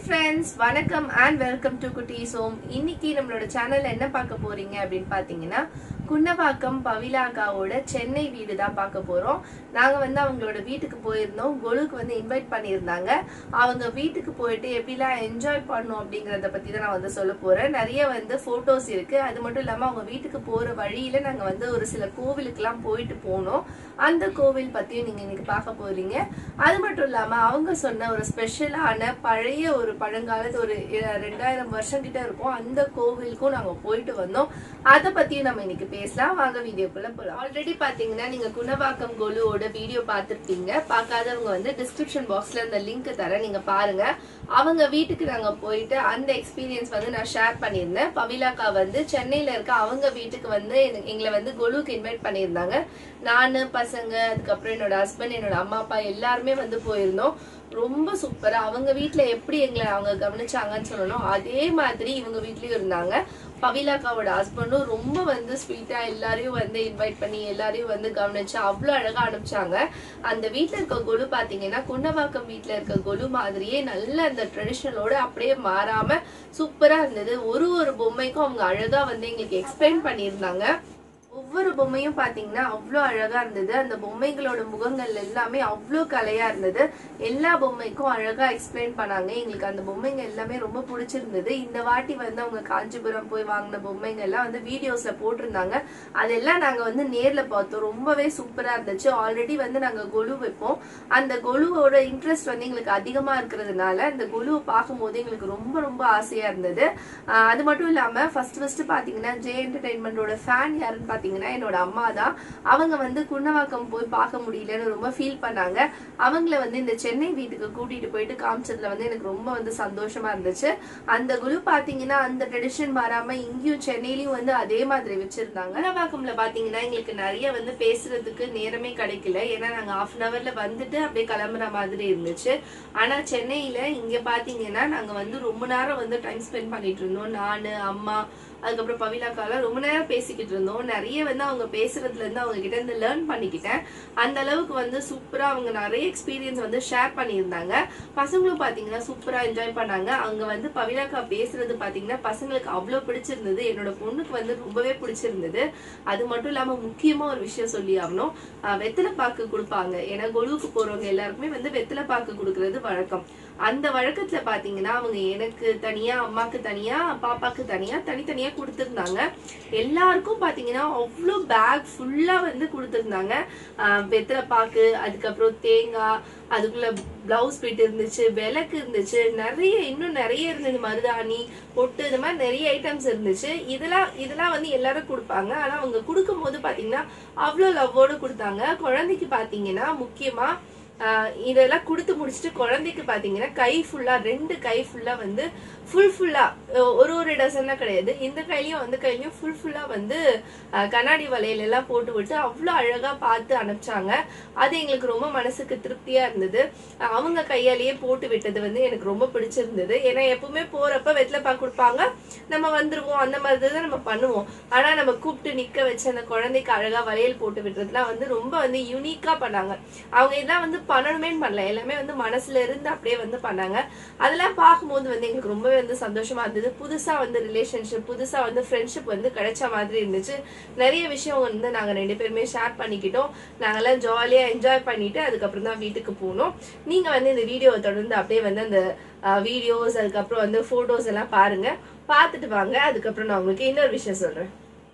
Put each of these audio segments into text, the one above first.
friends வணக்கம் and welcome to Kutties home இன்னைக்கு நம்மளோட சேனல்ல என்ன பார்க்க போறீங்க அப்படின்னு பார்த்தீங்கன்னா குன்னவாக்கம் பவிலாக்காவோட சென்னை வீடு தான் பார்க்க போறோம் நாங்க வந்து அவங்களோட வீட்டுக்கு போயிருந்தோம் கொலுக்கு வந்து இன்வைட் பண்ணியிருந்தாங்க அவங்க வீட்டுக்கு போயிட்டு எப்படிலாம் என்ஜாய் பண்ணோம் அப்படிங்கறத பத்தி தான் நான் வந்து சொல்ல போறேன் நிறைய வந்து போட்டோஸ் இருக்கு அது மட்டும் இல்லாம அவங்க வீட்டுக்கு போற வழியில நாங்க வந்து ஒரு சில கோவிலுக்கெல்லாம் போயிட்டு போனோம் அந்த கோவில் பத்தியும் நீங்க இன்னைக்கு பார்க்க போறீங்க அது மட்டும் இல்லாம அவங்க சொன்ன ஒரு ஸ்பெஷலான பழைய ஒரு பழங்காலத்து ஒரு இ- ரெண்டாயிரம் வருஷம் கிட்ட இருக்கும் அந்த கோவிலுக்கும் நாங்க போயிட்டு வந்தோம் அத பத்தியும் நம்ம இன்னைக்கு பேசலாம் வாங்க வீடியோக்குள்ள போலாம் ஆல்ரெடி பாத்தீங்கன்னா நீங்க குணவாக்கம் கோலுவோட வீடியோ பார்த்திருப்பீங்க பார்க்காதவங்க வந்து டிஸ்கிரிப்ஷன் பாக்ஸ்ல அந்த லிங்க் தரேன் நீங்க பாருங்க அவங்க வீட்டுக்கு நாங்க போயிட்டு அந்த எக்ஸ்பீரியன்ஸ் வந்து நான் ஷேர் பண்ணியிருந்தேன் பவிலாக்கா வந்து சென்னையில இருக்க அவங்க வீட்டுக்கு வந்து எனக்கு- எங்களை வந்து கொலுக்கு இன்வைட் பண்ணியிருந்தாங்க நானு பசங்க அதுக்கப்புறம் என்னோட ஹஸ்பண்ட் என்னோட அம்மா அப்பா எல்லாருமே வந்து போயிருந்தோம் ரொம்ப சூப்பரா அவங்க வீட்ல எப்படி எங்களை அவங்க கவனிச்சாங்கன்னு சொல்லணும் அதே மாதிரி இவங்க வீட்லயும் இருந்தாங்க பவிலாக்காவோட ஹஸ்பண்டும் ரொம்ப வந்து ஸ்வீட்டா எல்லாரையும் வந்து இன்வைட் பண்ணி எல்லாரையும் வந்து கவனிச்சு அவ்வளவு அழகா அனுப்பிச்சாங்க அந்த வீட்ல இருக்க கொலு பாத்தீங்கன்னா குன்னவாக்கம் வீட்ல இருக்க கொலு மாதிரியே நல்ல அந்த ட்ரெடிஷனலோட அப்படியே மாறாம சூப்பரா இருந்தது ஒரு ஒரு பொம்மைக்கும் அவங்க அழகா வந்து எங்களுக்கு எக்ஸ்பிளைன் பண்ணியிருந்தாங்க ஒவ்வொரு பொம்மையும் பாத்தீங்கன்னா அவ்வளோ அழகா இருந்தது அந்த பொம்மைகளோட முகங்கள் எல்லாமே அவ்வளோ கலையா இருந்தது எல்லா பொம்மைக்கும் அழகா எக்ஸ்பிளைன் பண்ணாங்க எங்களுக்கு அந்த பொம்மைங்க எல்லாமே ரொம்ப பிடிச்சிருந்தது இந்த வாட்டி வந்து அவங்க காஞ்சிபுரம் போய் வாங்கின பொம்மைங்க எல்லாம் வந்து வீடியோஸ்ல போட்டிருந்தாங்க அதெல்லாம் நாங்க வந்து நேர்ல பார்த்தோம் ரொம்பவே சூப்பரா இருந்துச்சு ஆல்ரெடி வந்து நாங்க கொலு வைப்போம் அந்த கொலுவோட இன்ட்ரெஸ்ட் வந்து எங்களுக்கு அதிகமா இருக்கிறதுனால அந்த கொலுவை பார்க்கும்போது எங்களுக்கு ரொம்ப ரொம்ப ஆசையா இருந்தது ஆஹ் அது மட்டும் இல்லாம ஃபர்ஸ்ட் ஃபர்ஸ்ட் பாத்தீங்கன்னா ஜே என்டர்டைன்மெண்டோட ஃபேன் யாருன்னு பாத்தீங்கன்னா என்னோட அம்மா தான் அவங்க வந்து குன்னவாக்கம் போய் பார்க்க முடியலன்னு ரொம்ப ஃபீல் பண்ணாங்க அவங்கள வந்து இந்த சென்னை வீட்டுக்கு கூட்டிட்டு போயிட்டு காமிச்சதுல வந்து எனக்கு ரொம்ப வந்து சந்தோஷமா இருந்துச்சு அந்த குரு பாத்தீங்கன்னா அந்த ட்ரெடிஷன் மாறாம இங்கேயும் சென்னையிலயும் வந்து அதே மாதிரி வச்சிருந்தாங்க குன்னவாக்கம்ல பாத்தீங்கன்னா எங்களுக்கு நிறைய வந்து பேசுறதுக்கு நேரமே கிடைக்கல ஏன்னா நாங்க ஹாஃப் அன் ஹவர்ல வந்துட்டு அப்படியே கிளம்புற மாதிரி இருந்துச்சு ஆனா சென்னையில இங்க பாத்தீங்கன்னா நாங்க வந்து ரொம்ப நேரம் வந்து டைம் ஸ்பெண்ட் பண்ணிட்டு இருந்தோம் நானு அம்மா அதுக்கப்புறம் பவிலாக்காலாம் ரொம்ப நேரம் பேசிக்கிட்டு இருந்தோம் நிறைய வந்து அவங்க பேசுறதுல இருந்து அவங்க கிட்ட இருந்து லேர்ன் பண்ணிக்கிட்டேன் அந்த அளவுக்கு வந்து சூப்பரா அவங்க நிறைய எக்ஸ்பீரியன்ஸ் வந்து ஷேர் பண்ணியிருந்தாங்க பசங்களும் பாத்தீங்கன்னா சூப்பரா என்ஜாய் பண்ணாங்க அங்க வந்து பவிலாக்கா பேசுறது பாத்தீங்கன்னா பசங்களுக்கு அவ்வளவு பிடிச்சிருந்தது என்னோட பொண்ணுக்கு வந்து ரொம்பவே பிடிச்சிருந்தது அது மட்டும் இல்லாம முக்கியமா ஒரு விஷயம் சொல்லி ஆகணும் ஆஹ் வெத்தலை பாக்கு கொடுப்பாங்க ஏன்னா கொலுவுக்கு போறவங்க எல்லாருக்குமே வந்து வெத்தலை பாக்கு கொடுக்கறது வழக்கம் அந்த வழக்கத்துல பாத்தீங்கன்னா அவங்க எனக்கு தனியா அம்மாக்கு தனியா பாப்பாக்கு தனியா தனித்தனியா கொடுத்திருந்தாங்க எல்லாருக்கும் பாத்தீங்கன்னா அவ்வளோ பேக் ஃபுல்லா வந்து கொடுத்திருந்தாங்க ஆஹ் வெத்தலை பாக்கு அதுக்கப்புறம் தேங்காய் அதுக்குள்ள பிளவுஸ் பிட் இருந்துச்சு விளக்கு இருந்துச்சு நிறைய இன்னும் நிறைய இருந்தது மருதாணி பொட்டு இந்த மாதிரி நிறைய ஐட்டம்ஸ் இருந்துச்சு இதெல்லாம் இதெல்லாம் வந்து எல்லாரும் கொடுப்பாங்க ஆனா அவங்க கொடுக்கும் போது பாத்தீங்கன்னா அவ்வளோ லவ்வோடு கொடுத்தாங்க குழந்தைக்கு பாத்தீங்கன்னா முக்கியமா ஆஹ் இதெல்லாம் கொடுத்து முடிச்சுட்டு குழந்தைக்கு பாத்தீங்கன்னா கை ஃபுல்லா ரெண்டு கை ஃபுல்லா வந்து ஃபுல் ஃபுல்லா ஒரு ஒரு டசன்லாம் கிடையாது இந்த கையிலயும் அந்த கையிலயும் ஃபுல் ஃபுல்லா வந்து ஆஹ் கண்ணாடி வளையல் எல்லாம் போட்டு விட்டு அவ்வளோ அழகா பார்த்து அனுப்பிச்சாங்க அது எங்களுக்கு ரொம்ப மனசுக்கு திருப்தியா இருந்தது ஆஹ் அவங்க கையாலேயே போட்டு விட்டது வந்து எனக்கு ரொம்ப பிடிச்சிருந்தது ஏன்னா எப்பவுமே போறப்ப வெத்தலை பாக்கு கொடுப்பாங்க நம்ம வந்துருவோம் அந்த மாதிரி தான் நம்ம பண்ணுவோம் ஆனா நம்ம கூப்பிட்டு நிக்க வச்சு அந்த குழந்தைக்கு அழகா வளையல் போட்டு விடுறதுலாம் வந்து ரொம்ப வந்து யூனிக்கா பண்ணாங்க அவங்க இதெல்லாம் வந்து பண்ணணுமே பண்ணல எல்லாமே வந்து மனசுல இருந்து அப்படியே வந்து பண்ணாங்க அதெல்லாம் பார்க்கும்போது வந்து எங்களுக்கு ரொம்பவே வந்து சந்தோஷமா இருந்தது புதுசா வந்து ரிலேஷன்ஷிப் புதுசா வந்து ஃப்ரெண்ட்ஷிப் வந்து கிடைச்ச மாதிரி இருந்துச்சு நிறைய விஷயம் வந்து நாங்க ரெண்டு பேருமே ஷேர் பண்ணிக்கிட்டோம் நாங்கெல்லாம் ஜாலியா என்ஜாய் பண்ணிட்டு அதுக்கப்புறம் தான் வீட்டுக்கு போனோம் நீங்க வந்து இந்த வீடியோவை தொடர்ந்து அப்படியே வந்து அந்த வீடியோஸ் அதுக்கப்புறம் வந்து போட்டோஸ் எல்லாம் பாருங்க பார்த்துட்டு வாங்க அதுக்கப்புறம் நான் உங்களுக்கு இன்னொரு விஷயம் சொல்றேன்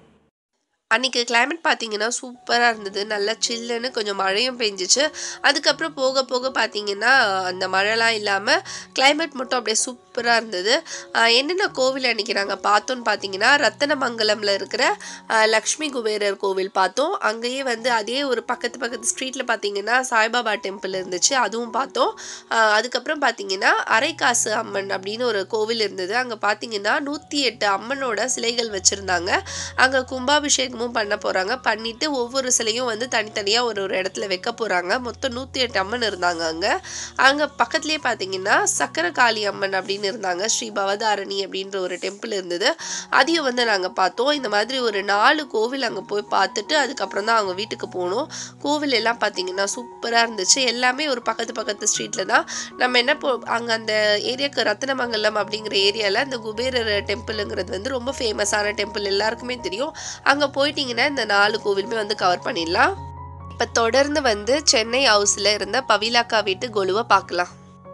அன்றைக்கி climate பார்த்தீங்கன்னா சூப்பராக இருந்தது நல்லா சில்லுன்னு கொஞ்சம் மழையும் பெஞ்சிச்சு அதுக்கப்புறம் போக போக பார்த்தீங்கன்னா அந்த மழைலாம் இல்லாமல் climate மட்டும் அப்படியே சூப்பராக இருந்தது ஆஹ் என்னென்ன கோவில் அன்றைக்கி நாங்கள் பார்த்தோன்னு பார்த்தீங்கன்னா ரத்தனமங்கலமில் இருக்கிற ஆஹ் லக்ஷ்மி குபேரர் கோவில் பார்த்தோம் அங்கேயே வந்து அதே ஒரு பக்கத்து பக்கத்து ஸ்ட்ரீட்டில் பார்த்தீங்கன்னா சாய்பாபா டெம்பிள் இருந்துச்சு அதுவும் பார்த்தோம் ஆஹ் அதுக்கப்புறம் பார்த்தீங்கன்னா அரைக்காசு அம்மன் அப்படின்னு ஒரு கோவில் இருந்தது அங்கே பார்த்தீங்கன்னா நூற்றி எட்டு அம்மனோட சிலைகள் வச்சுருந்தாங்க அங்கே கும்பாபிஷேகமும் பண்ண போகிறாங்க பண்ணிட்டு ஒவ்வொரு சிலையும் வந்து தனித்தனியாக ஒரு ஒரு இடத்துல வைக்க போகிறாங்க மொத்தம் நூற்றி எட்டு அம்மன் இருந்தாங்க அங்கே அங்கே பக்கத்துலேயே பார்த்தீங்கன்னா சக்கர காளி அம்மன் அப்படின்னு பண்ணியிருந்தாங்க ஸ்ரீ பவதாரணி அப்படின்ற ஒரு டெம்பிள் இருந்தது அதையும் வந்து நாங்கள் பார்த்தோம் இந்த மாதிரி ஒரு நாலு கோவில் அங்கே போய் பார்த்துட்டு அதுக்கப்புறம் தான் அவங்க வீட்டுக்கு போனோம் கோவில் எல்லாம் பார்த்தீங்கன்னா சூப்பராக இருந்துச்சு எல்லாமே ஒரு பக்கத்து பக்கத்து ஸ்ட்ரீட்டில் தான் நம்ம என்ன போ அங்கே அந்த ஏரியாவுக்கு ரத்னமங்கலம் அப்படிங்கிற ஏரியாவில் இந்த குபேரர் டெம்பிளுங்கிறது வந்து ரொம்ப ஃபேமஸான டெம்பிள் எல்லாருக்குமே தெரியும் அங்கே போயிட்டீங்கன்னா இந்த நாலு கோவிலுமே வந்து கவர் பண்ணிடலாம் இப்போ தொடர்ந்து வந்து சென்னை ஹவுஸில் இருந்த பவிலாக்கா வீட்டு கொலுவை பார்க்கலாம்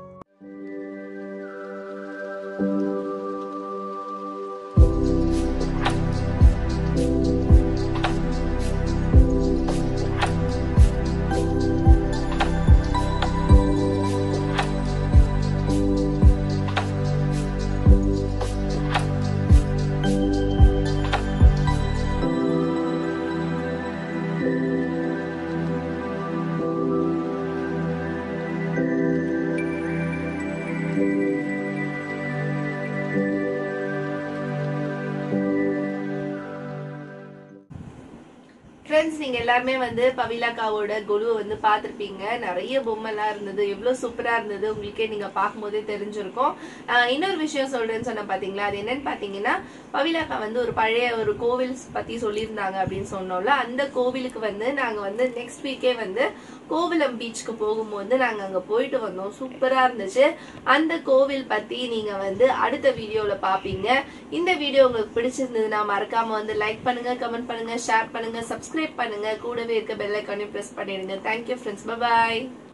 ஃப்ரெண்ட்ஸ் நீங்க எல்லாருமே வந்து பவிலாக்காவோட கொலுவை வந்து பார்த்திருப்பீங்க நிறைய பொம்மைலாம் இருந்தது எவ்வளவு சூப்பரா இருந்தது உங்களுக்கே நீங்க பார்க்கும்போதே தெரிஞ்சிருக்கும் ஆஹ் இன்னொரு விஷயம் சொல்றேன்னு சொன்ன பாத்தீங்களா அது என்னன்னு பாத்தீங்கன்னா பவிலாக்கா வந்து ஒரு பழைய ஒரு கோவில் பத்தி சொல்லியிருந்தாங்க அப்படின்னு சொன்னோம்ல அந்த கோவிலுக்கு வந்து நாங்க வந்து நெக்ஸ்ட் வீக்கே வந்து கோவிலம் பீச்சுக்கு போகும்போது நாங்க அங்க போயிட்டு வந்தோம் சூப்பரா இருந்துச்சு அந்த கோவில் பத்தி நீங்க வந்து அடுத்த வீடியோல பாப்பீங்க இந்த வீடியோ உங்களுக்கு பிடிச்சிருந்ததுன்னா மறக்காம வந்து லைக் பண்ணுங்க கமெண்ட் பண்ணுங்க ஷேர் பண்ணுங்க சப்ஸ்கிரைப் பண்ணுங்க கூடவே இருக்க பெல் ஐக்கானையும் பிரஸ் பண்ணிடுங்க தேங்க்யூ ஃப்ரெண்ட்ஸ் பை